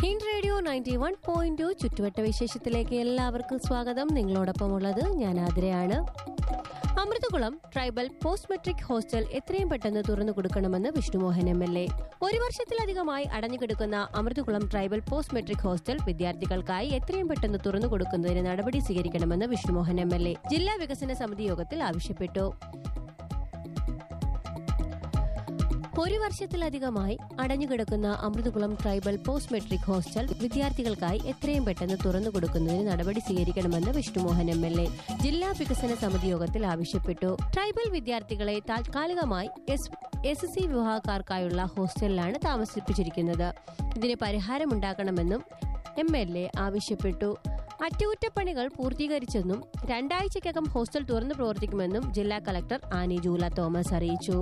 Hint radio ninety one point two ചുറ്റുവട്ട വിശേഷത്തിലേക്ക് എല്ലാവർക്കും സ്വാഗതം നിങ്ങളോടൊപ്പം ഉള്ളത് ഞാൻ ആതിരയാണ് അമൃതകുളം ട്രൈബൽ പോസ്റ്റ് മെട്രിക് ഹോസ്റ്റൽ എത്രയും പെട്ടെന്ന് തുറന്നു കൊടുക്കണമെന്ന് വിഷ്ണുമോഹൻ എം എൽ എ ഒരു വർഷത്തിലധികമായി അടഞ്ഞുകിടക്കുന്ന Amrithakulam tribal post matric hostel വിദ്യാർത്ഥികൾക്കായി എത്രയും പെട്ടെന്ന് തുറന്നു കൊടുക്കുന്നതിന് നടപടി സ്വീകരിക്കണമെന്ന് വിഷ്ണുമോഹൻ എം എൽ എ ജില്ലാ വികസന സമിതി യോഗത്തിൽ ആവശ്യപ്പെട്ടു ഒരു വർഷത്തിലധികമായി അടഞ്ഞുകിടക്കുന്ന Amrithakulam tribal post matric hostel വിദ്യാർത്ഥികൾക്കായി എത്രയും പെട്ടെന്ന് തുറന്നു കൊടുക്കുന്നതിന് നടപടി സ്വീകരിക്കണമെന്ന് വിഷ്ണുമോഹൻ എം എൽ എ ജില്ലാ വികസന സമിതി യോഗത്തിൽ ആവശ്യപ്പെട്ടു ട്രൈബൽ വിദ്യാർത്ഥികളെ താൽക്കാലികമായി എസ് എസ് സി വിഭാഗക്കാർക്കായുള്ള ഹോസ്റ്റലിലാണ് താമസിപ്പിച്ചിരിക്കുന്നത് ഇതിന് പരിഹാരമുണ്ടാക്കണമെന്നും എം എൽ എ ആവശ്യപ്പെട്ടു അറ്റകുറ്റപ്പണികൾ പൂർത്തീകരിച്ചെന്നും രണ്ടാഴ്ചയ്ക്കകം ഹോസ്റ്റൽ തുറന്നു പ്രവർത്തിക്കുമെന്നും ജില്ലാ കളക്ടർ ആനി ജൂല തോമസ് അറിയിച്ചു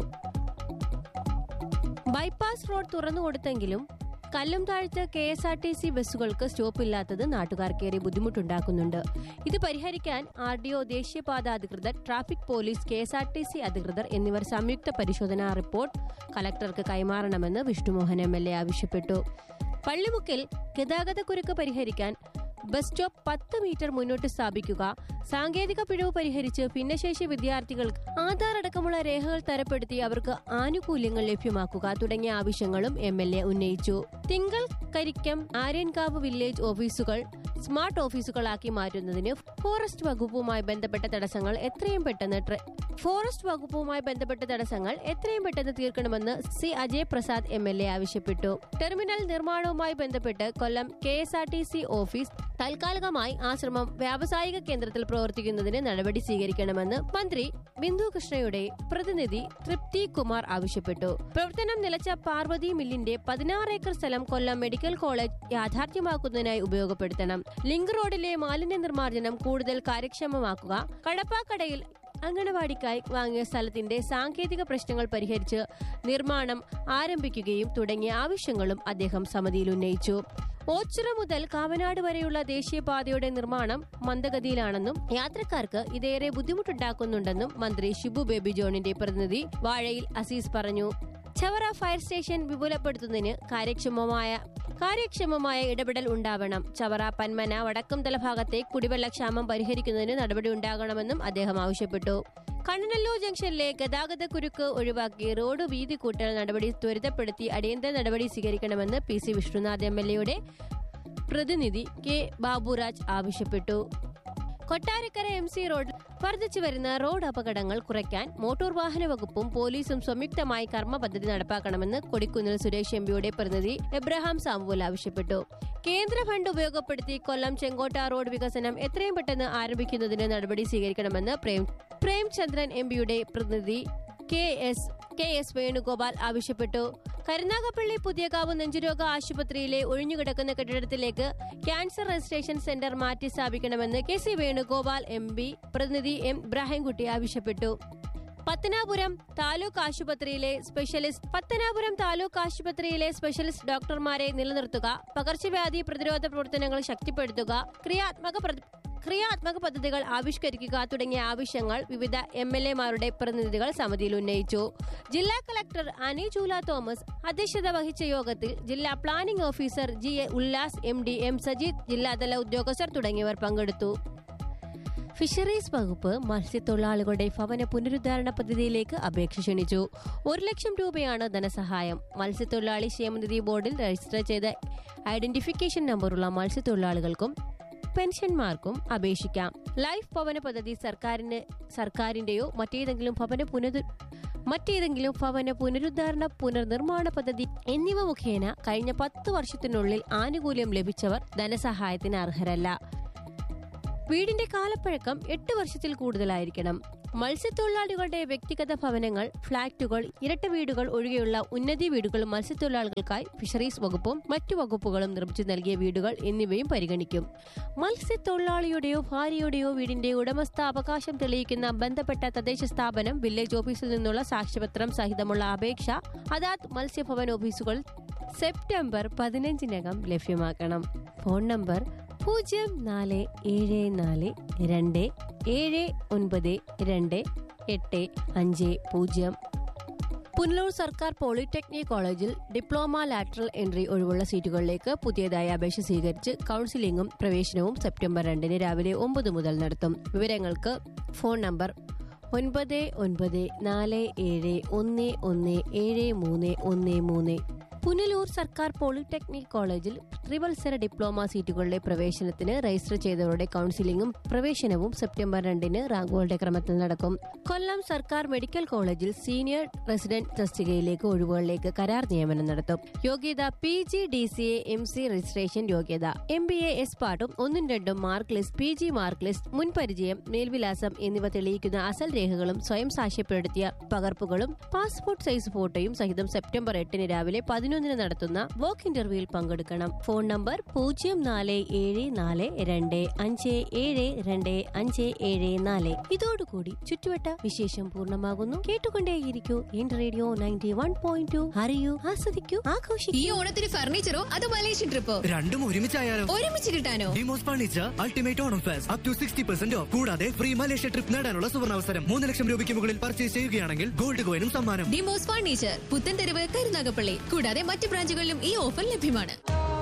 ബൈപ്പാസ് റോഡ് തുറന്നുകൊടുത്തെങ്കിലും കല്ലും താഴ്ത്ത് K S R T C ബസ്സുകൾക്ക് സ്റ്റോപ്പില്ലാത്തത് നാട്ടുകാർക്കേറെ ബുദ്ധിമുട്ടുണ്ടാക്കുന്നുണ്ട് ഇത് പരിഹരിക്കാൻ ആർ ഡി ഒ ദേശീയപാത അധികൃതർ traffic police K S R T C അധികൃതർ എന്നിവർ സംയുക്ത പരിശോധനാ റിപ്പോർട്ട് കലക്ടർക്ക് കൈമാറണമെന്ന് വിഷ്ണുമോഹൻ എം എൽ എ ആവശ്യപ്പെട്ടു പള്ളിമുക്കിൽ ഗതാഗതക്കുരുക്ക് പരിഹരിക്കാൻ ബസ് സ്റ്റോപ്പ് പത്ത് മീറ്റർ മുന്നോട്ട് സ്ഥാപിക്കുക സാങ്കേതിക പിഴവ് പരിഹരിച്ച് ഭിന്നശേഷി വിദ്യാർത്ഥികൾക്ക് ആധാർ അടക്കമുള്ള രേഖകൾ തരപ്പെടുത്തി അവർക്ക് ആനുകൂല്യങ്ങൾ ലഭ്യമാക്കുക തുടങ്ങിയ ആവശ്യങ്ങളും എം എൽ എ ഉന്നയിച്ചു തിങ്കൾ കരിക്കം ആര്യൻകാവ് വില്ലേജ് ഓഫീസുകൾ സ്മാർട്ട് ഓഫീസുകളാക്കി മാറ്റുന്നതിന് ഫോറസ്റ്റ് വകുപ്പുമായി ബന്ധപ്പെട്ട തടസ്സങ്ങൾ എത്രയും പെട്ടെന്ന് ട്ര- ഫോറസ്റ്റ് വകുപ്പുമായി ബന്ധപ്പെട്ട തടസ്സങ്ങൾ എത്രയും പെട്ടെന്ന് തീർക്കണമെന്ന് C Ajay Prasad M L A ആവശ്യപ്പെട്ടു ടെർമിനൽ നിർമ്മാണവുമായി ബന്ധപ്പെട്ട് Kollam K S R T C office താൽക്കാലികമായി ആശ്രമം വ്യാവസായിക കേന്ദ്രത്തിൽ പ്രവർത്തിക്കുന്നതിന് നടപടി സ്വീകരിക്കണമെന്ന് മന്ത്രി ബിന്ദു കൃഷ്ണയുടെ പ്രതിനിധി തൃപ്തി കുമാർ ആവശ്യപ്പെട്ടു പ്രവർത്തനം നിലച്ച പാർവതി മില്ലിന്റെ പതിനാറ് ഏക്കർ സ്ഥലം കൊല്ലം മെഡിക്കൽ കോളേജ് യാഥാർത്ഥ്യമാക്കുന്നതിനായി ഉപയോഗപ്പെടുത്തണം ലിങ്ക് റോഡിലെ മാലിന്യ നിർമ്മാർജ്ജനം കൂടുതൽ കാര്യക്ഷമമാക്കുക കടപ്പാക്കടയിൽ അങ്കണവാടിക്കായി വാങ്ങിയ സ്ഥലത്തിന്റെ സാങ്കേതിക പ്രശ്നങ്ങൾ പരിഹരിച്ച് നിർമ്മാണം ആരംഭിക്കുകയും തുടങ്ങിയ ആവശ്യങ്ങളും അദ്ദേഹം സമിതിയിൽ ഉന്നയിച്ചു ഓച്ചിറ മുതൽ കാവനാട് വരെയുള്ള ദേശീയപാതയുടെ നിർമ്മാണം മന്ദഗതിയിലാണെന്നും യാത്രക്കാർക്ക് ഇതേറെ ബുദ്ധിമുട്ടുണ്ടാക്കുന്നുണ്ടെന്നും മന്ത്രി ഷിബു ബേബി ജോണിന്റെ പ്രതിനിധി വാഴയിൽ അസീസ് പറഞ്ഞു ചവറ ഫയർ സ്റ്റേഷൻ വിപുലപ്പെടുത്തുന്നതിന് കാര്യക്ഷമമായ കാര്യക്ഷമമായ ഇടപെടൽ ഉണ്ടാവണം ചവറ പന്മന വടക്കുംതല ഭാഗത്തെ കുടിവെള്ളക്ഷാമം പരിഹരിക്കുന്നതിന് നടപടി ഉണ്ടാകണമെന്നും അദ്ദേഹം ആവശ്യപ്പെട്ടു കണ്ണനല്ലൂർ ജംഗ്ഷനിലെ ഗതാഗത കുരുക്ക് ഒഴിവാക്കി റോഡ് വീതി കൂട്ടൽ നടപടി ത്വരിതപ്പെടുത്തി അടിയന്തര നടപടി സ്വീകരിക്കണമെന്ന് P C Vishnunath M L എയുടെ പ്രതിനിധി കെ ബാബുരാജ് ആവശ്യപ്പെട്ടു കൊട്ടാരക്കര എം സി റോഡിൽ വർദ്ധിച്ചു വരുന്ന റോഡ് അപകടങ്ങൾ കുറയ്ക്കാൻ മോട്ടോർ വാഹന വകുപ്പും പോലീസും സംയുക്തമായി കർമ്മ പദ്ധതി നടപ്പാക്കണമെന്ന് കൊടിക്കുന്നിൽ സുരേഷ് എംപിയുടെ പ്രതിനിധി എബ്രഹാം സാമുവൽ ആവശ്യപ്പെട്ടു കേന്ദ്ര ഫണ്ട് ഉപയോഗപ്പെടുത്തി കൊല്ലം ചെങ്കോട്ട റോഡ് വികസനം എത്രയും പെട്ടെന്ന് ആരംഭിക്കുന്നതിന് നടപടി സ്വീകരിക്കണമെന്ന് പ്രേം പ്രേംചന്ദ്രൻ എംപിയുടെ പ്രതിനിധി K S K S Venugopal ആവശ്യപ്പെട്ടു കരുനാഗപ്പള്ളി പുതിയകാവ് നെഞ്ചുരോഗ ആശുപത്രിയിലെ ഒഴിഞ്ഞുകിടക്കുന്ന കെട്ടിടത്തിലേക്ക് ക്യാൻസർ രജിസ്ട്രേഷൻ സെന്റർ മാറ്റി സ്ഥാപിക്കണമെന്ന് K C Venugopal M P പ്രതിനിധി എം ഇബ്രാഹിംകുട്ടി ആവശ്യപ്പെട്ടു പത്തനാപുരം താലൂക്ക് ആശുപത്രിയിലെ സ്പെഷ്യലിസ്റ്റ് പത്തനാപുരം താലൂക്ക് ആശുപത്രിയിലെ സ്പെഷ്യലിസ്റ്റ് ഡോക്ടർമാരെ നിലനിർത്തുക പകർച്ചവ്യാധി പ്രതിരോധ പ്രവർത്തനങ്ങൾ ശക്തിപ്പെടുത്തുക ക്രിയാത്മക പ്ര- ക്രിയാത്മക പദ്ധതികൾ ആവിഷ്കരിക്കുക തുടങ്ങിയ ആവശ്യങ്ങൾ വിവിധ എം എൽ എമാരുടെ പ്രതിനിധികൾ സമിതിയിൽ ഉന്നയിച്ചു ജില്ലാ കളക്ടർ അനി ചൂല തോമസ് അധ്യക്ഷത വഹിച്ച യോഗത്തിൽ ജില്ലാ planning officer G A Ullas M D M Sajeed ജില്ലാതല ഉദ്യോഗസ്ഥർ തുടങ്ങിയവർ പങ്കെടുത്തു ഫിഷറീസ് വകുപ്പ് മത്സ്യത്തൊഴിലാളികളുടെ ഭവന പുനരുദ്ധാരണ പദ്ധതിയിലേക്ക് അപേക്ഷ ക്ഷണിച്ചു ഒരു ലക്ഷം രൂപയാണ് ധനസഹായം മത്സ്യത്തൊഴിലാളി ക്ഷേമനിധി ബോർഡിൽ രജിസ്റ്റർ ചെയ്ത ഐഡന്റിഫിക്കേഷൻ നമ്പറുള്ള മത്സ്യത്തൊഴിലാളികൾക്കും പെൻഷൻമാർക്കും അപേക്ഷിക്കാം ലൈഫ് ഭവന പദ്ധതി സർക്കാരിന് സർക്കാരിന്റെയോ മറ്റേതെങ്കിലും ഭവന പുനരു മറ്റേതെങ്കിലും ഭവന പുനരുദ്ധാരണ പുനർനിർമ്മാണ പദ്ധതി എന്നിവ മുഖേന കഴിഞ്ഞ പത്ത് വർഷത്തിനുള്ളിൽ ആനുകൂല്യം ലഭിച്ചവർ ധനസഹായത്തിന് അർഹരല്ല വീടിന്റെ കാലപ്പഴക്കം എട്ട് വർഷത്തിൽ കൂടുതലായിരിക്കണം മത്സ്യത്തൊഴിലാളികളുടെ വ്യക്തിഗത ഭവനങ്ങൾ ഫ്ളാറ്റുകൾ ഇരട്ട വീടുകൾ ഒഴികെയുള്ള ഉന്നതി വീടുകൾ മത്സ്യത്തൊഴിലാളികൾക്കായി ഫിഷറീസ് വകുപ്പും മറ്റു വകുപ്പുകളും നിർമ്മിച്ചു നൽകിയ വീടുകൾ എന്നിവയും പരിഗണിക്കും മത്സ്യത്തൊഴിലാളിയുടെയോ ഭാര്യയുടെയോ വീടിന്റെ ഉടമസ്ഥാവകാശം തെളിയിക്കുന്ന ബന്ധപ്പെട്ട തദ്ദേശ സ്ഥാപനം വില്ലേജ് ഓഫീസിൽ നിന്നുള്ള സാക്ഷ്യപത്രം സഹിതമുള്ള അപേക്ഷ അതാത് മത്സ്യഭവൻ ഓഫീസുകൾ സെപ്റ്റംബർ പതിനഞ്ചിനകം ലഭ്യമാക്കണം ഫോൺ നമ്പർ പൂജ്യം നാല് ഏഴ് നാല് രണ്ട് ഏഴ് ഒൻപത് രണ്ട് എട്ട് അഞ്ച് പൂജ്യം പുനലൂർ സർക്കാർ പോളിടെക്നിക് കോളേജിൽ ഡിപ്ലോമ ലാറ്ററൽ എൻട്രി ഒഴിവുള്ള സീറ്റുകളിലേക്ക് പുതിയതായി അപേക്ഷ സ്വീകരിച്ച് കൌൺസിലിംഗും പ്രവേശനവും സെപ്റ്റംബർ രണ്ടിന് രാവിലെ ഒമ്പത് മുതൽ നടത്തും വിവരങ്ങൾക്ക് ഫോൺ നമ്പർ ഒൻപത് ഒൻപത് നാല് ഏഴ് ഒന്ന് ഒന്ന് ഏഴ് മൂന്ന് ഒന്ന് മൂന്ന് പുനലൂർ സർക്കാർ പോളിടെക്നിക് കോളേജിൽ ത്രിവത്സര ഡിപ്ലോമ സീറ്റുകളിലെ പ്രവേശനത്തിന് രജിസ്റ്റർ ചെയ്തവരുടെ കൌൺസിലിംഗും പ്രവേശനവും സെപ്റ്റംബർ രണ്ടിന് റാങ്കുകളുടെ ക്രമത്തിൽ നടക്കും കൊല്ലം സർക്കാർ മെഡിക്കൽ കോളേജിൽ സീനിയർ റെസിഡന്റ് തസ്തികയിലേക്ക് ഒഴിവുകളിലേക്ക് കരാർ നിയമനം നടത്തും യോഗ്യത P G D C A M C registration യോഗ്യത എം ബി എ എസ് പാട്ടും ഒന്നും രണ്ടും mark list P G mark list മുൻപരിചയം മേൽവിലാസം എന്നിവ തെളിയിക്കുന്ന അസൽ രേഖകളും സ്വയം സാക്ഷ്യപ്പെടുത്തിയ പകർപ്പുകളും പാസ്പോർട്ട് സൈസ് ഫോട്ടോയും സഹിതം സെപ്റ്റംബർ എട്ടിന് രാവിലെ പതിനൊന്നിന് നടത്തുന്ന വോക്ക് ഇന്റർവ്യൂവിൽ പങ്കെടുക്കണം ഫോൺ നമ്പർ പൂജ്യം നാല് ഏഴ് നാല് രണ്ട് അഞ്ച് ഏഴ് രണ്ട് അഞ്ച് ഏഴ് നാല് ഇതോടുകൂടി ചുറ്റുവട്ട വിശേഷം പൂർണ്ണമാകുന്നു കേട്ടുകൊണ്ടേയിരിക്കൂ എൻ radio ninety one point two അറിയൂ ആസ്വദിക്കൂ ഈ ആഘോഷിക്കൂ ഓണത്തിന് ഫർണിച്ചറോ അതോ മലേഷ്യൻ ട്രിപ്പോ രണ്ടും ഒരുമിച്ചായാലോ ഒരുമിച്ച് കിട്ടാനോ Demos furniture ultimate Onam fest up to sixty percent off കൂടാതെ ഫ്രീ മലേഷ്യ ട്രിപ്പ് നേടാനുള്ള സുവർണാവസരം മൂന്ന് ലക്ഷം രൂപയ്ക്ക് മുകളിൽ പർച്ചേസ് ചെയ്യുകയാണെങ്കിൽ ഗോൾഡ് കോയിനും സമ്മാനം ഡിമോസ് ഫർണിച്ചർ പുത്തൻതെരുവ് കരുനാഗപ്പള്ളി കൂടാതെ മറ്റ് ബ്രാഞ്ചുകളിലും ഈ ഓഫർ ലഭ്യമാണ്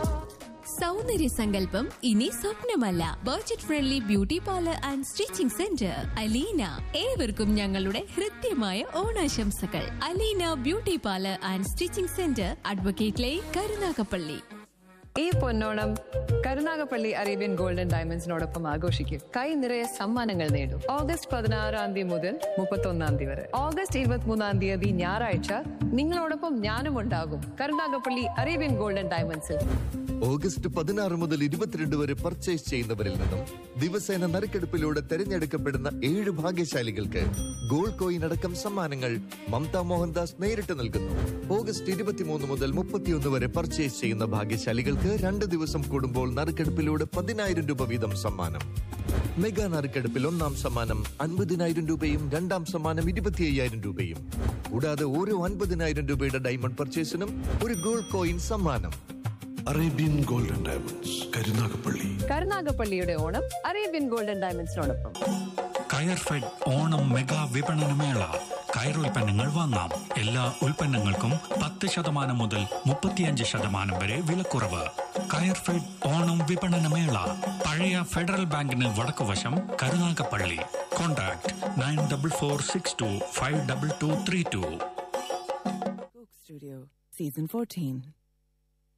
സൗന്ദര്യ സങ്കല്പം ഇനി സ്വപ്നമല്ല budget friendly beauty parlour and stitching centre Aleena ഏവർക്കും ഞങ്ങളുടെ ഹൃദ്യമായ ഓണാശംസകൾ Aleena beauty parlour and stitching centre advocate line Karunagappally ഈ പൊന്നോണം കരുനാഗപ്പള്ളി അറേബ്യൻ ഗോൾഡൻ ഡയമണ്ട്സിനോടൊപ്പം ആഘോഷിക്കും കൈ നിറയെ സമ്മാനങ്ങൾ നേടൂ ഓഗസ്റ്റ് പതിനാറാം തീയതി മുതൽ മുപ്പത്തൊന്നാം തീയതി വരെ ഓഗസ്റ്റ് ഇരുപത്തിമൂന്നാം തീയതി ഞായറാഴ്ച നിങ്ങളോടൊപ്പം ഞാനും ഉണ്ടാകും കരുനാഗപ്പള്ളി അറേബ്യൻ ഗോൾഡൻ ഡയമണ്ട്സിൽ ഓഗസ്റ്റ് പതിനാറ് മുതൽ ഇരുപത്തിരണ്ട് വരെ പർച്ചേസ് ചെയ്യുന്നവരിൽ നിന്നും ദിവസേന നറുക്കെടുപ്പിലൂടെ തെരഞ്ഞെടുക്കപ്പെടുന്ന ഏഴ് ഭാഗ്യശാലികൾക്ക് ഗോൾഡ് കോയിൻ അടക്കം സമ്മാനങ്ങൾ മമത മോഹൻദാസ് നേരിട്ട് നൽകുന്നു ഓഗസ്റ്റ് ഇരുപത്തിമൂന്ന് മുതൽ മുപ്പത്തിയൊന്ന് വരെ പർച്ചേസ് ചെയ്യുന്ന ഭാഗ്യശാലികൾക്ക് രണ്ട് ദിവസം കൂടുമ്പോൾ നറുക്കെടുപ്പിലൂടെ പതിനായിരം രൂപ വീതം സമ്മാനം മെഗാ നറുക്കെടുപ്പിൽ ഒന്നാം സമ്മാനം അൻപതിനായിരം രൂപയും രണ്ടാം സമ്മാനം ഇരുപത്തി അയ്യായിരം രൂപയും കൂടാതെ ഓരോ അൻപതിനായിരം രൂപയുടെ ഡയമണ്ട് പർച്ചേസിനും ഒരു ഗോൾഡ് കോയിൻ സമ്മാനം അറേബ്യൻ ഗോൾഡൻ ഡയമണ്ട്സ് കരുനാഗപ്പള്ളി കരുനാഗപ്പള്ളിയുടെ ഓണം അറേബ്യൻ ഗോൾഡൻ ഡയമണ്ട്സിനോടൊപ്പം കയർഫെഡ് ഓണം മെഗാ വിപണനമേള കയറുൽപ്പന്നങ്ങൾ വാങ്ങാം എല്ലാ ഉൽപ്പന്നങ്ങൾക്കും പത്ത് ശതമാനം മുതൽ മുപ്പത്തിയഞ്ച് ശതമാനം വരെ വിലക്കുറവ് കയർഫെഡ് ഓണം വിപണനമേള പഴയ ഫെഡറൽ ബാങ്കിന് വടക്കുവശം Karunagappally contact nine double four six two five double two three two Coke Studio, Season 14.